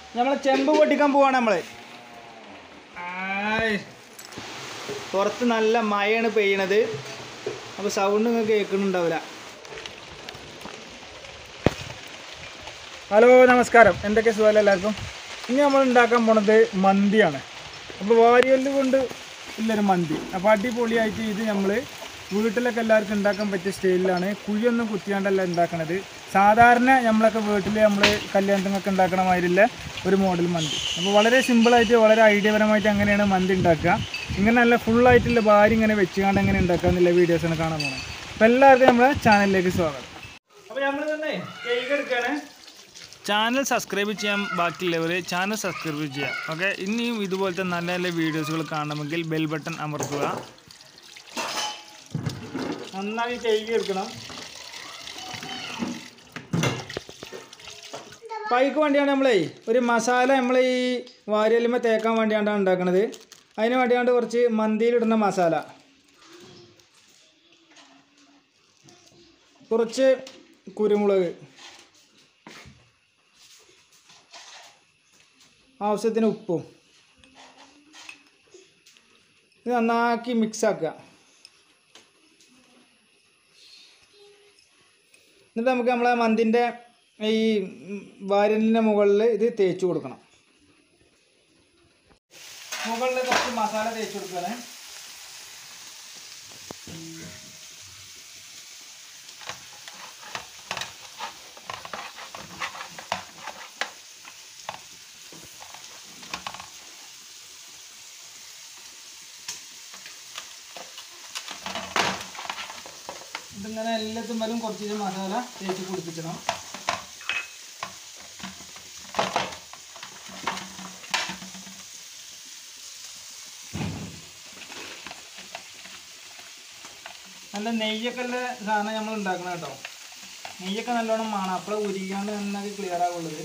നമ്മളെ ചെമ്പ് പൊട്ടിക്കാൻ പോവാണ് നമ്മള് ആയ്. പുറത്ത് നല്ല മഴയാണ് പെയ്യണത് അപ്പോൾ സൗണ്ട് നിങ്ങൾക്ക് കേൾക്കുന്നുണ്ടാവില്ല ഹലോ നമസ്കാരം എന്തൊക്കെ സുഖമല്ല എല്ലാവർക്കും ഇനി നമ്മൾ ഉണ്ടാക്കാൻ പോണത് മന്തിയാണ് അപ്പോൾ വാരിയല് കൊണ്ട് ഉള്ളൊരു മന്തി അപ്പോൾ അടിപൊളിയായിട്ട് ഇത് നമ്മൾ വീട്ടിലൊക്കെ എല്ലാവർക്കും ഉണ്ടാക്കാൻ പറ്റിയ സ്റ്റൈലിലാണ് കുഴിയൊന്നും കുത്തിയാണ്ടല്ല ഉണ്ടാക്കണത് സാധാരണ നമ്മളൊക്കെ വീട്ടിൽ നമ്മൾ കല്യാണത്തിനൊക്കെ ഉണ്ടാക്കണ മാതിരില്ല ഒരു മോഡൽ മന്തി അപ്പോൾ വളരെ സിമ്പിളായിട്ട് വളരെ ഐഡിയപരമായിട്ട് അങ്ങനെയാണ് മന്തി ഉണ്ടാക്കുക ഇങ്ങനെ നല്ല ഫുള്ളായിട്ടുള്ള ഭാര്യ ഇങ്ങനെ വെച്ചുകൊണ്ട് എങ്ങനെ ഉണ്ടാക്കുക എന്നുള്ള വീഡിയോസാണ് കാണാൻ പോകുന്നത് അപ്പോൾ എല്ലാവർക്കും നമ്മുടെ ചാനലിലേക്ക് സ്വാഗതം അപ്പോൾ നമ്മൾ തന്നെ കേക്ക് എടുക്കുകയാണ് ചാനൽ സബ്സ്ക്രൈബ് ചെയ്യാൻ ബാക്കിയുള്ളവർ ചാനൽ സബ്സ്ക്രൈബ് ചെയ്യാം ഓക്കെ ഇനിയും ഇതുപോലത്തെ നല്ല നല്ല വീഡിയോസുകൾ കാണണമെങ്കിൽ ബെൽ ബട്ടൺ അമർത്തുക നന്നായി കേക്ക് എടുക്കണം പൈക്ക് വേണ്ടിയാണ് നമ്മളേ ഒരു മസാല നമ്മൾ ഈ വാരിയലുമ തേക്കാൻ വേണ്ടിയാണ് ഉണ്ടാക്കുന്നത് അതിന് വേണ്ടിയാണ് കുറച്ച് മന്തിയിലിടുന്ന മസാല കുറച്ച് കുരുമുളക് ആവശ്യത്തിന് ഉപ്പും ഇത് നന്നാക്കി മിക്സ് ആക്കുക എന്നിട്ട് നമുക്ക് നമ്മളെ മന്തിൻ്റെ ഈ വാരലിൻ്റെ മുകളിൽ ഇത് തേച്ച് കൊടുക്കണം മുകളിൽ കുറച്ച് മസാല തേച്ച് കൊടുക്കണേ ഇതിങ്ങനെ എല്ലാത്തുമ്പോഴും കുറച്ച് മസാല തേച്ച് കുടിപ്പിക്കണം നല്ല നെയ്യൊക്കെ ഉള്ള സാധനം നമ്മൾ ഉണ്ടാക്കണം കേട്ടോ നെയ്യൊക്കെ നല്ലോണം വേണം അപ്പോൾ ഉരിക്കാണ്ട് നന്നായി ക്ലിയർ ആവുള്ളത്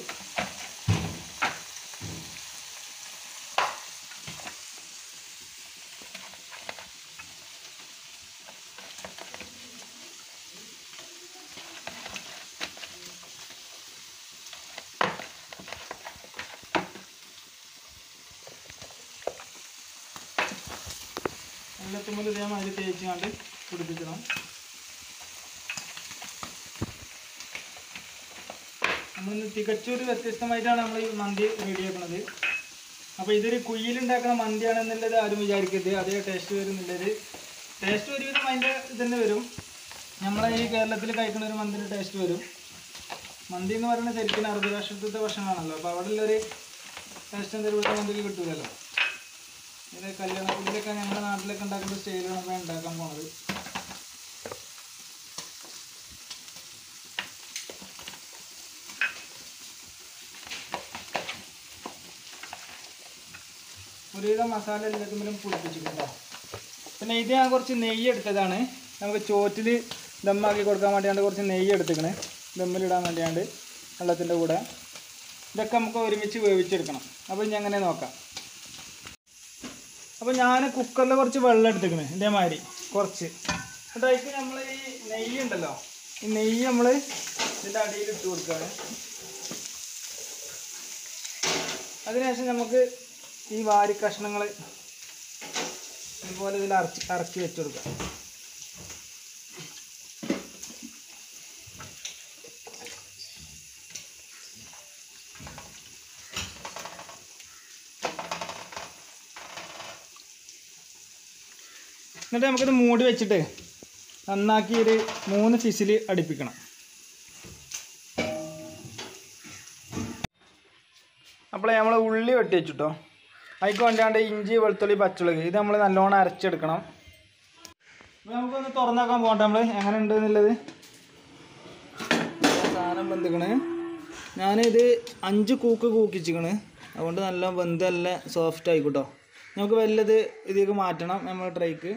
എല്ലാത്തുമ്പോൾ ഇതേമാതിരി തേച്ച് കണ്ട് പിടിപ്പിക്കണം നമ്മളിന്ന് തികച്ചൊരു വ്യത്യസ്തമായിട്ടാണ് നമ്മൾ ഈ മന്തി റെഡിയാക്കുന്നത് അപ്പോൾ ഇതൊരു കുയ്യിലുണ്ടാക്കുന്ന മന്തിയാണെന്നുള്ളത് ആരും വിചാരിക്കരുത് അതേ ടേസ്റ്റ് വരുന്നുള്ളത് ടേസ്റ്റ് ഒരുവിധം അതിൻ്റെ ഇത് തന്നെ വരും നമ്മളെ ഈ കേരളത്തിൽ കഴിക്കുന്ന ഒരു മന്തിൻ്റെ ടേസ്റ്റ് വരും മന്തി എന്ന് പറയുന്നത് ശരിക്കും അറബി രാഷ്ട്രത്തിലത്തെ ഭക്ഷണമാണല്ലോ അപ്പോൾ അവിടെ ഉള്ളൊരു ടേസ്റ്റ് എന്തായാലും ഇവിടുത്തെ മന്തിക്ക് കിട്ടൂലല്ലോ ഇത് കല്യാണത്തിലൊക്കെ ഞങ്ങളുടെ നാട്ടിലൊക്കെ ഉണ്ടാക്കുന്ന സ്റ്റൈലാണ് ഇപ്പോൾ ഉണ്ടാക്കാൻ പോണത് ഒരുവിധം മസാല എല്ലാത്തിലും പൊടിപ്പിച്ചിട്ടുണ്ടോ പിന്നെ ഇത് ഞാൻ കുറച്ച് നെയ്യ് എടുത്തതാണ് നമുക്ക് ചോറ്റിൽ ദമ്മാക്കി കൊടുക്കാൻ വേണ്ടിയാണ്ട് കുറച്ച് നെയ്യ് എടുത്തിക്കണേ ദമ്മിലിടാൻ വേണ്ടിയാണ്ട് വെള്ളത്തിൻ്റെ കൂടെ ഇതൊക്കെ നമുക്ക് ഒരുമിച്ച് വേവിച്ചെടുക്കണം അപ്പോൾ ഇനി അങ്ങനെ നോക്കാം അപ്പോൾ ഞാൻ കുക്കറിൽ കുറച്ച് വെള്ളം എടുത്തേക്കണേ ഇതേമാതിരി കുറച്ച് എന്നിട്ട് അതിക്ക് നമ്മൾ ഈ നെയ്യ് ഉണ്ടല്ലോ ഈ നെയ്യ് നമ്മൾ ഇതിൻ്റെ അടിയിൽ ഇട്ട് കൊടുക്കുകയാണ് അതിനുശേഷം നമുക്ക് ഈ വാരി കഷ്ണങ്ങൾ ഇതുപോലെ ഇതിൽ അരച്ച് ഇറക്കി വെച്ച് കൊടുക്കാം എന്നിട്ട് നമുക്കിത് മൂടി വെച്ചിട്ട് നന്നാക്കി ഒരു മൂന്ന് ഫിസിൽ അടുപ്പിക്കണം അപ്പോൾ നമ്മൾ ഉള്ളി വെട്ടി വെച്ചിട്ടോ അതിക്ക് വേണ്ടിയാണ്ട് ഇഞ്ചി വെളുത്തുള്ളി പച്ചുളക് ഇത് നമ്മൾ നല്ലോണം അരച്ചെടുക്കണം അപ്പോൾ നമുക്കൊന്ന് തുറന്നാക്കാൻ പോകട്ടെ നമ്മൾ എങ്ങനെ ഉണ്ട് എന്നുള്ളത് സാധനം വെന്തിക്കണ് ഞാനിത് അഞ്ച് കൂക്ക് കൂക്കിച്ചിക്കണ് അതുകൊണ്ട് നല്ല വെന്ത് നല്ല സോഫ്റ്റ് ആയിക്കോട്ടോ നമുക്ക് വല്ലത് ഇതിലേക്ക് മാറ്റണം നമ്മൾ ട്രൈക്ക്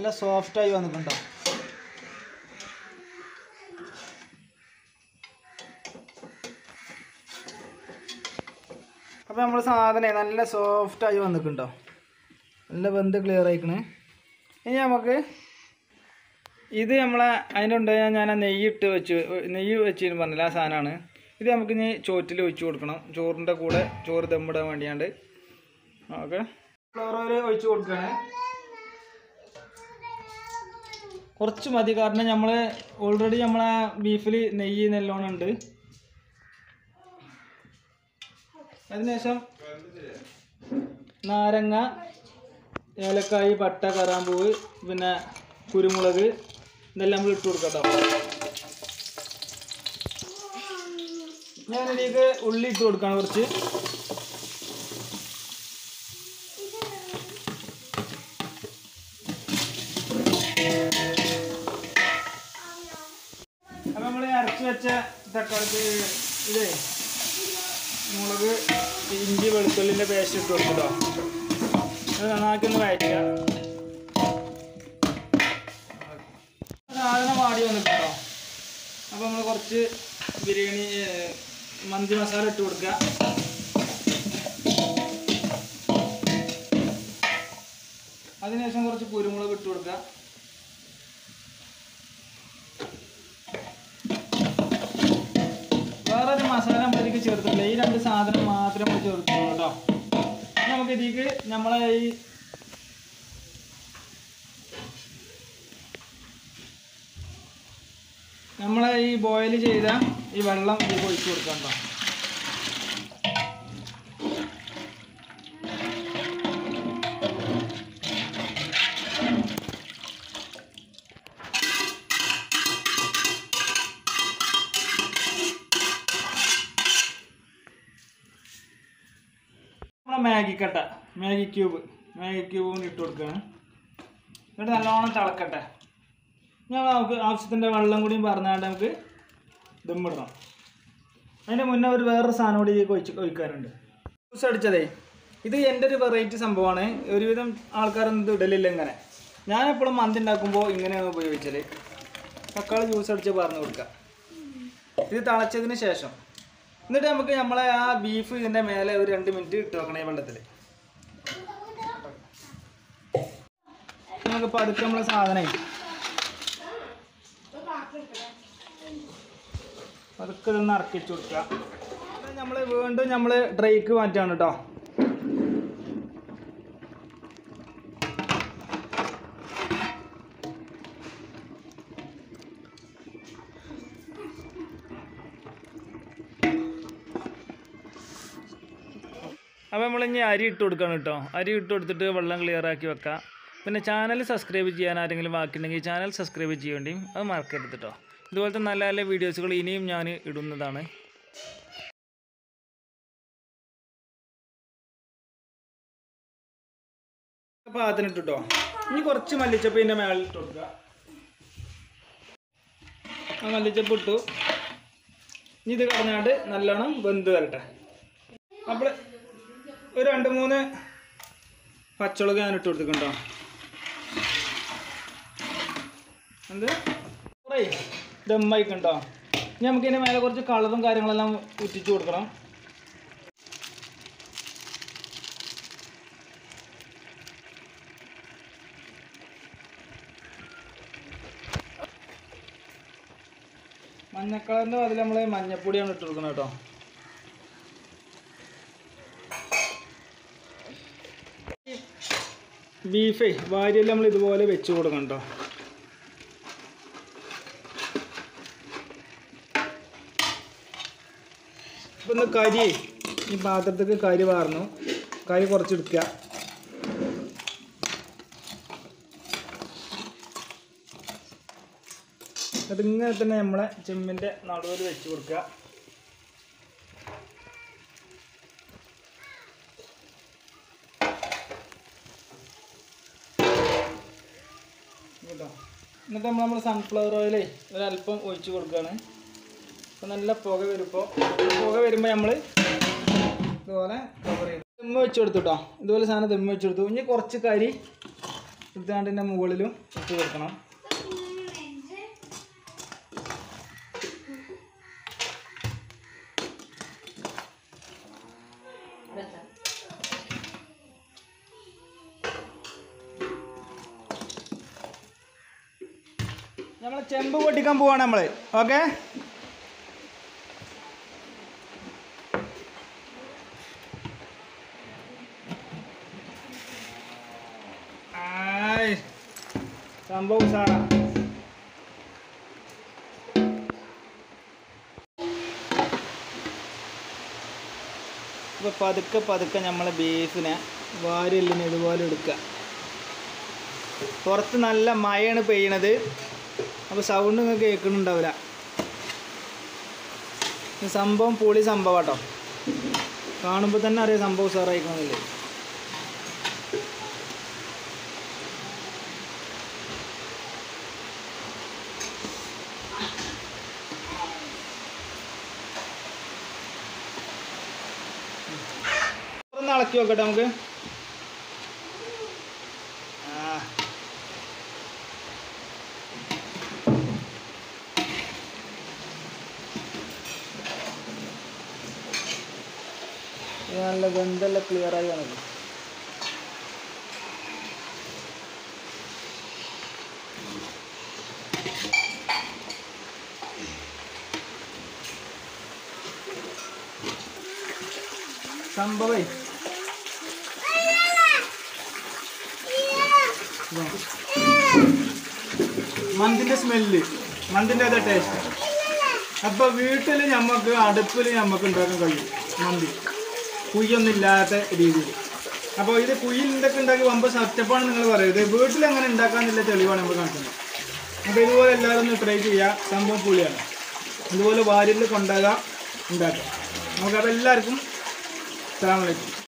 നല്ല സോഫ്റ്റായി വന്നിട്ടുണ്ടോ അപ്പോൾ നമ്മൾ സാധനം നല്ല സോഫ്റ്റായി വന്നിട്ടുണ്ടോ നല്ല ബന്ധ് ക്ലിയർ ആയിക്കണേ ഇനി നമുക്ക് ഇത് നമ്മളെ അതിൻ്റെ ഉണ്ട് ഞാൻ ആ നെയ്യ് ഇട്ട് വെച്ച് നെയ്യ് വെച്ചിട്ട് പറഞ്ഞില്ല ആ സാധനമാണ് ഇത് നമുക്ക് ഇനി ചോറ്റിൽ ഒഴിച്ച് കൊടുക്കണം ചോറിൻ്റെ കൂടെ ചോറ് ദമ്മിടാൻ വേണ്ടിയാണ്ട് ഓക്കെ ഫ്ലവർ ഓയിൽ ഒഴിച്ച് കൊടുക്കുകയാണ് കുറച്ച് മതി കാരണം നമ്മൾ ഓൾറെഡി നമ്മളെ ബീഫിൽ നെയ്യ് നല്ലോണം ഉണ്ട് അതിനുശേഷം നാരങ്ങ ഏലക്കായി പട്ട കറാമ്പൂവ് പിന്നെ കുരുമുളക് ഇതെല്ലാം നമ്മൾ ഇട്ട് കൊടുക്കാം കേട്ടോ ഞാനിതിലേക്ക് ഉള്ളി ഇട്ട് കൊടുക്കാണ് കുറച്ച് അപ്പം നമ്മൾ അരച്ച് വെച്ച തക്കാളി ഇതേ മുളക് ഇഞ്ചി വെളുത്തുള്ളിൻ്റെ പേസ്റ്റ് ഇട്ട് കൊടുക്കട്ടോ അത് നന്നാക്കി ഒന്ന് വഴറ്റുക സാധനം വാടി വന്നിട്ടുണ്ടോ അപ്പോൾ നമ്മൾ കുറച്ച് ബിരിയാണി ഏഹ്, മന്തി മസാല ഇട്ട് കൊടുക്കുക അതിനുശേഷം കുറച്ച് കുരുമുളക് ഇട്ട് കൊടുക്കുക വേറൊരു മസാല നമ്മൾ ഇതിലേക്ക് ചേർത്തിട്ടില്ല ഈ രണ്ട് സാധനം മാത്രം നമ്മൾ ചേർത്തുള്ളൂ കേട്ടോ ഇനി നമുക്ക് ഇതിലേക്ക് നമ്മളെ ഈ നമ്മളെ ഈ ബോയിൽ ചെയ്ത ഈ വെള്ളം ഇതിലേക്ക് ഒഴിച്ചു കൊടുക്കാം കേട്ടോ നമ്മളെ മാഗി കട്ട മാഗി ക്യൂബ് മാഗി ക്യൂബ് കൊണ്ട് ഇട്ട് കൊടുക്കുകയാണ് എന്നിട്ട് നല്ലോണം തിളക്കട്ടെ ഞാൻ നമുക്ക് ആവശ്യത്തിൻ്റെ വെള്ളം കൂടിയും പറഞ്ഞാണ്ട് നമുക്ക് ദമ്മിടണം അതിൻ്റെ മുന്നേ ഒരു വേറൊരു സാധനം കൂടി ഇതിലേക്ക് ഒഴിച്ച് ഒഴിക്കാറുണ്ട് ജ്യൂസ് അടിച്ചതേ ഇത് എൻ്റെ ഒരു വെറൈറ്റി സംഭവമാണ് ഒരുവിധം ആൾക്കാരൊന്നും ഇത് ഇടലില്ല ഇങ്ങനെ ഞാൻ എപ്പോഴും മന്തി ഉണ്ടാക്കുമ്പോൾ ഇങ്ങനെയാണ് ഉപയോഗിച്ചത് തക്കാളി ജ്യൂസ് അടിച്ച് പറഞ്ഞു കൊടുക്കുക ഇത് തിളച്ചതിന് ശേഷം എന്നിട്ട് നമുക്ക് നമ്മളെ ആ ബീഫ് ഇതിൻ്റെ മേലെ ഒരു രണ്ട് മിനിറ്റ് ഇട്ട് വെക്കണം ഈ വെള്ളത്തിൽ നമുക്ക് പതുക്കെ നമ്മളെ സാധനമായി പതുക്കെ ഇതൊന്ന് ഇറക്കിച്ച് കൊടുക്കുക നമ്മൾ വീണ്ടും നമ്മൾ ഡ്രൈക്ക് മാറ്റാണ് കേട്ടോ അപ്പോൾ നമ്മൾ ഇനി അരി ഇട്ട് കൊടുക്കണം കേട്ടോ അരി ഇട്ട് കൊടുത്തിട്ട് വെള്ളം ക്ലിയർ ആക്കി വെക്കാം പിന്നെ ചാനൽ സബ്സ്ക്രൈബ് ചെയ്യാൻ ആരെങ്കിലും ബാക്കിയുണ്ടെങ്കിൽ ചാനൽ സബ്സ്ക്രൈബ് ചെയ്യേണ്ടിയും അത് മറക്കരുത് കേട്ടോ ഇതുപോലത്തെ നല്ല നല്ല വീഡിയോസുകൾ ഇനിയും ഞാൻ ഇടുന്നതാണ് പാകത്തിന് ഇട്ടിട്ടോ ഇനി കുറച്ച് മല്ലിച്ചപ്പ് ഇതിൻ്റെ മേളിൽ ഇട്ട് കൊടുക്കുക ആ മല്ലിച്ചപ്പ് ഇട്ടു ഇനി ഇത് കളഞ്ഞാണ്ട് നല്ലോണം വെന്ത് വരട്ടെ അപ്പോൾ ഒരു രണ്ട് മൂന്ന് പച്ചമുളക് ഞാൻ ഇട്ട് കൊടുത്തിട്ടുണ്ടോ എന്ത് കുറേ ദമ്മായിക്കുണ്ടോ ഇനി നമുക്ക് ഇതിൻ്റെ മേലെ കുറച്ച് കളറും കാര്യങ്ങളെല്ലാം ഉറ്റിച്ച് കൊടുക്കണം മഞ്ഞക്കളറിൻ്റെ അതിൽ നമ്മൾ മഞ്ഞപ്പൊടിയാണ് ഇട്ട് കൊടുക്കുന്നത് കേട്ടോ ബീഫേ വാരിയെല്ലാം നമ്മൾ ഇതുപോലെ വെച്ച് കൊടുക്കണം കേട്ടോ ഇപ്പം ഒന്ന് കരി ഈ പാത്രത്തേക്ക് കരി വാർന്നു കരി കുറച്ചെടുക്കുക അതിങ്ങനെ തന്നെ നമ്മളെ ചെമ്മിൻ്റെ നടുവിൽ വെച്ച് കൊടുക്കുക കേട്ടോ എന്നിട്ട് നമ്മൾ നമ്മൾ സൺഫ്ലവർ ഓയിലേ ഒരല്പം ഒഴിച്ച് കൊടുക്കുകയാണ് അപ്പോൾ നല്ല പുക വരുമ്പോൾ പുക വരുമ്പോൾ നമ്മൾ ഇതുപോലെ കവർ ചെയ്ത് ദമ്മ് വെച്ച് കൊടുത്തു കേട്ടോ ഇതുപോലെ സാധനം ദമ്മ് വെച്ച് കൊടുത്തു ഇനി കുറച്ച് കരി എടുത്തുകൊണ്ട് ഇതിൻ്റെ മുകളിലും ഇട്ട് കൊടുക്കണം നമ്മൾ ചെമ്പ് പൊട്ടിക്കാൻ പോവാണ് നമ്മൾ ഓക്കെ സംഭവം സാറാ ഇപ്പൊ പതുക്കെ പതുക്കെ നമ്മളെ ബീഫിനെ വാരിയെല്ലിന് ഇതുപോലെ എടുക്കുക പുറത്ത് നല്ല മഴയാണ് പെയ്യണത് അപ്പോൾ സൗണ്ട് നിങ്ങൾക്ക് കേൾക്കുന്നുണ്ടാവില്ല ഇത് സംഭവം പൊളി സംഭവം കേട്ടോ കാണുമ്പോൾ തന്നെ അറിയാം സംഭവം സാറായിക്കണമെന്നില്ലേ ഒന്ന് ഇളക്കി നോക്കട്ടെ നമുക്ക് ആ ഇത് നല്ല ഗന്ധെല്ലാം ക്ലിയർ ആയി വന്നത് സംഭവേ മന്തിന്റെ സ്മെല്ല് മന്തിന്റെ അതേ ടേസ്റ്റ് അപ്പൊ വീട്ടിൽ നമുക്ക് അടുപ്പിൽ നമുക്ക് ഉണ്ടാക്കാൻ കഴിയും മന്തി കുയ്യൊന്നും ഇല്ലാത്ത രീതിയിൽ അപ്പോൾ ഇത് കുയ്യിൽ എന്തൊക്കെ ഉണ്ടാക്കി വമ്പ സത്യപ്പാണ് നിങ്ങൾ പറയുന്നത് വീട്ടിൽ എങ്ങനെ ഉണ്ടാക്കാന്നുള്ള തെളിവാണ് നമ്മൾ കാണിക്കുന്നത് അപ്പോൾ ഇതുപോലെ എല്ലാവരും ഒന്ന് ട്രൈ ചെയ്യുക സംഭവം പുളിയാണ് ഇതുപോലെ വാരിൽ കൊണ്ടാകാം ഉണ്ടാക്കാം നമുക്കപ്പോൾ എല്ലാവർക്കും അസ്സാം വലൈക്കും